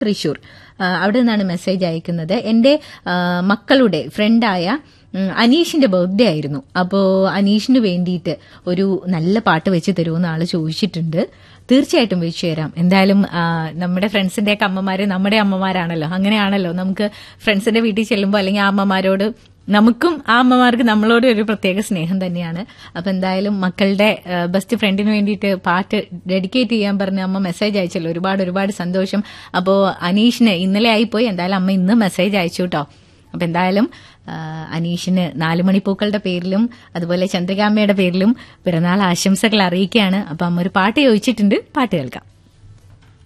തൃശൂർ ആ, അവിടെ നിന്നാണ് മെസ്സേജ് അയക്കുന്നത് എൻ്റെ ആ, മക്കളുടെ ഫ്രണ്ടായ ഉം, അനീഷിന്റെ ബർത്ത്ഡേ ആയിരുന്നു അപ്പോൾ അനീഷിന് വേണ്ടിയിട്ട് ഒരു നല്ല പാട്ട് വെച്ച് തരുമെന്ന് ആള് ചോദിച്ചിട്ടുണ്ട് തീർച്ചയായിട്ടും വെച്ചു തരാം എന്തായാലും ആ, നമ്മുടെ ഫ്രണ്ട്സിന്റെ ഒക്കെ അമ്മമാര് നമ്മുടെ അമ്മമാരാണല്ലോ അങ്ങനെയാണല്ലോ നമുക്ക് ഫ്രണ്ട്സിന്റെ വീട്ടിൽ ചെല്ലുമ്പോൾ അല്ലെങ്കിൽ ആ അമ്മമാരോട് നമുക്കും ആ അമ്മമാർക്ക് നമ്മളോട് ഒരു പ്രത്യേക സ്നേഹം തന്നെയാണ് അപ്പൊ എന്തായാലും മക്കളുടെ ബെസ്റ്റ് ഫ്രണ്ടിന് വേണ്ടിയിട്ട് പാട്ട് ഡെഡിക്കേറ്റ് ചെയ്യാൻ പറഞ്ഞ അമ്മ മെസ്സേജ് അയച്ചല്ലോ ഒരുപാട് ഒരുപാട് സന്തോഷം അപ്പോൾ അനീഷിന് ഇന്നലെ ആയിപ്പോയി എന്തായാലും അമ്മ ഇന്ന് മെസ്സേജ് അയച്ചു കേട്ടോ അപ്പൊ എന്തായാലും ആ, അനീഷിന് നാലുമണിപ്പൂക്കളുടെ പേരിലും അതുപോലെ ചന്ദ്രികാമ്മയുടെ പേരിലും പിറന്നാൾ ആശംസകൾ അറിയിക്കുകയാണ് അപ്പൊ അമ്മ ഒരു പാട്ട് ചോദിച്ചിട്ടുണ്ട് പാട്ട് കേൾക്കാം